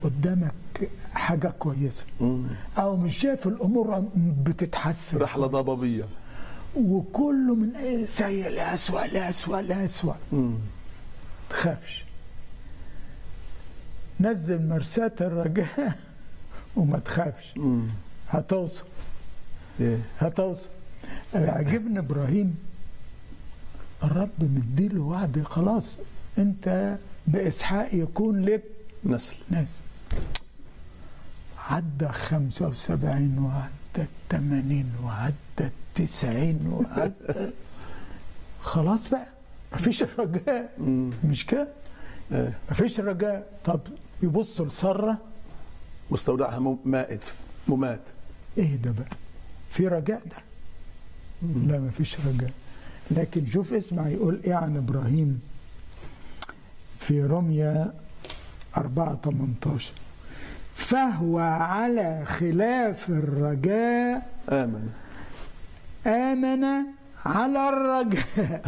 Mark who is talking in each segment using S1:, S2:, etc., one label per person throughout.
S1: قدامك حاجة كويسة أو مش شايف الأمور بتتحسن
S2: رحلة ضبابية
S1: وكله من إيه سيء لأسوأ لأسوأ لأسوأ تخافش نزل مرساة الرجاء وما تخافش هتوصل
S2: إيه.
S1: هتوصل عجبني ابراهيم الرب مديله وعد خلاص انت باسحاق يكون لك
S2: نسل
S1: ناس عدى 75 وعدى 80 وعدى 90 وعدى خلاص بقى مفيش رجاء مش كده
S2: إيه.
S1: مفيش رجاء طب يبص لساره
S2: مستودعها مم- مائت ممات
S1: ايه ده بقى في رجاء ده لا ما فيش رجاء لكن شوف اسمع يقول ايه عن ابراهيم في رمية 4 18 فهو على خلاف الرجاء
S2: آمن
S1: آمن على الرجاء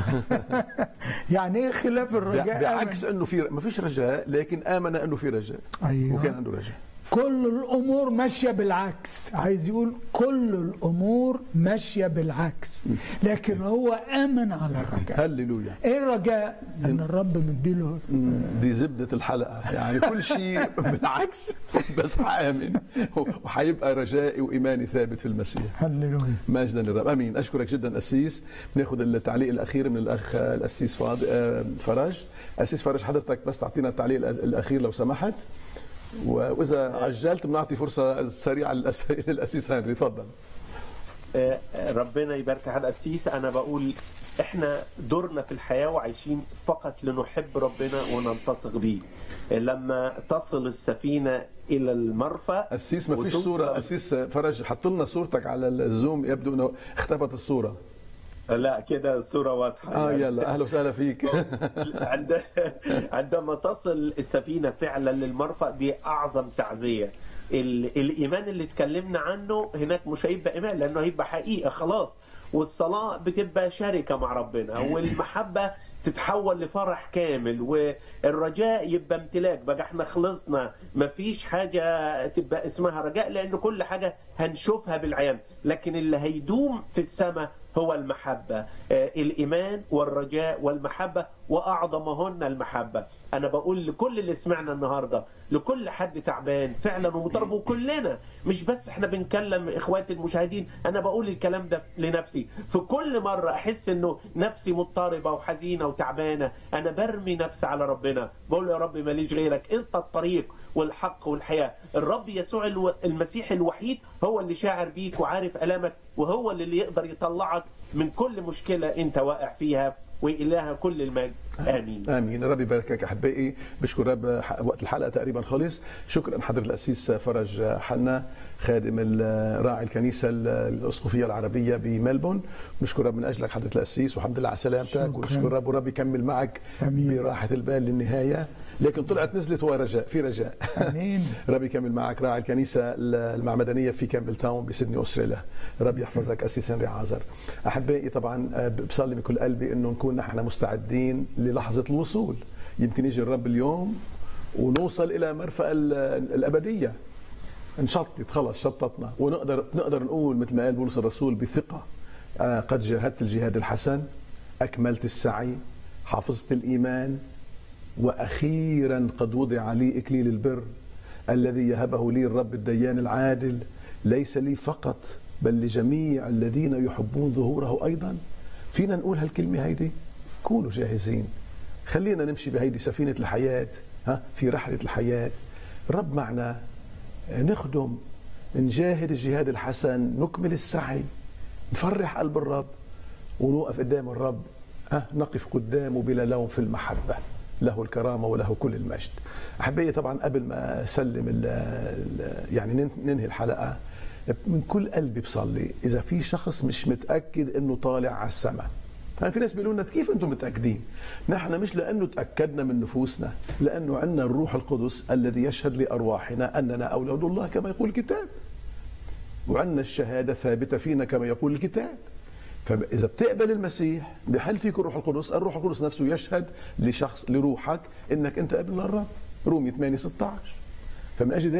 S1: يعني ايه خلاف الرجاء
S2: بعكس انه في ما فيش رجاء لكن امن انه في رجاء
S1: أيوة.
S2: وكان عنده رجاء
S1: كل الامور ماشيه بالعكس عايز يقول كل الامور ماشيه بالعكس لكن هو امن على الرجاء
S2: هللويا
S1: ايه الرجاء ان الرب مديله
S2: دي زبدة الحلقة يعني كل شيء بالعكس بس حآمن وحيبقى رجائي وإيماني ثابت في المسيح
S1: هللويا
S2: مجدا للرب امين اشكرك جدا اسيس بناخذ التعليق الاخير من الاخ الاسيس فاض آه، فرج اسيس فرج حضرتك بس تعطينا التعليق الأ- الاخير لو سمحت واذا عجلت بنعطي فرصه سريعه للأس- للاسيس هنري تفضل
S3: آه، ربنا يبارك على القسيس انا بقول احنا دورنا في الحياه وعايشين فقط لنحب ربنا ونلتصق بيه لما تصل السفينه الى المرفأ
S2: اسيس ما فيش
S3: وتوصل-
S2: صوره اسيس فرج حط لنا صورتك على الزوم يبدو انه اختفت الصوره
S3: لا كده الصوره واضحه
S2: اه
S3: يعني.
S2: يلا اهلا وسهلا فيك
S3: عند عندما تصل السفينه فعلا للمرفأ دي اعظم تعزيه ال- الايمان اللي اتكلمنا عنه هناك مش هيبقى ايمان لانه هيبقى حقيقه خلاص والصلاه بتبقى شركه مع ربنا والمحبه تتحول لفرح كامل والرجاء يبقى امتلاك بقى احنا خلصنا مفيش حاجه تبقى اسمها رجاء لان كل حاجه هنشوفها بالعيان لكن اللي هيدوم في السماء هو المحبة آه، الإيمان والرجاء والمحبة وأعظمهن المحبة أنا بقول لكل اللي سمعنا النهاردة لكل حد تعبان فعلا ومضطرب وكلنا مش بس احنا بنكلم إخواتي المشاهدين أنا بقول الكلام ده لنفسي في كل مرة أحس أنه نفسي مضطربة وحزينة وتعبانة أنا برمي نفسي على ربنا بقول يا رب ماليش غيرك أنت الطريق والحق والحياة الرب يسوع الو- المسيح الوحيد هو اللي شاعر بيك وعارف ألامك وهو اللي يقدر يطلعك من كل مشكلة أنت واقع فيها وإلها كل المجد آمين
S2: امين ربي يباركك احبائي بشكر رب ح- وقت الحلقه تقريبا خلص شكرا حضره الاسيس فرج حنا خادم ال- راعي الكنيسه ال- الاسقفيه العربيه بملبون نشكر رب من اجلك حضره الاسيس والحمد لله على سلامتك
S1: شكراً.
S2: ونشكر رب ورب يكمل معك
S1: آمين.
S2: براحه البال للنهايه لكن طلعت نزلت هو رجاء في رجاء
S1: امين
S2: رب يكمل معك راعي الكنيسة المعمدانية في كامبل تاون بسيدني أستراليا رب يحفظك أسيس هنري عازر أحبائي طبعا آه، بصلي بكل قلبي أنه نكون نحن مستعدين للحظة الوصول يمكن يجي الرب اليوم ونوصل إلى مرفأ ال- الأبدية نشطت خلص شططنا ونقدر نقدر نقول مثل ما قال بولس الرسول بثقة آه، قد جاهدت الجهاد الحسن أكملت السعي حفظت الإيمان واخيرا قد وضع لي اكليل البر الذي يهبه لي الرب الديان العادل ليس لي فقط بل لجميع الذين يحبون ظهوره ايضا فينا نقول هالكلمه هيدي كونوا جاهزين خلينا نمشي بهيدي سفينه الحياه ها في رحله الحياه الرب معنا نخدم نجاهد الجهاد الحسن نكمل السعي نفرح قلب الرب ونوقف قدام الرب أه نقف قدامه بلا لوم في المحبة له الكرامة وله كل المجد أحبائي طبعا قبل ما أسلم ال ال يعني نن- ننهي الحلقة من كل قلبي بصلي إذا في شخص مش متأكد أنه طالع على السماء يعني في ناس بيقولوا لنا كيف انتم متاكدين؟ نحن مش لانه تاكدنا من نفوسنا، لانه عندنا الروح القدس الذي يشهد لارواحنا اننا اولاد الله كما يقول الكتاب. وعندنا الشهادة ثابتة فينا كما يقول الكتاب فإذا بتقبل المسيح بحل فيك الروح القدس الروح القدس نفسه يشهد لشخص لروحك إنك أنت ابن الرب رومي 8 16 فمن اجل ذلك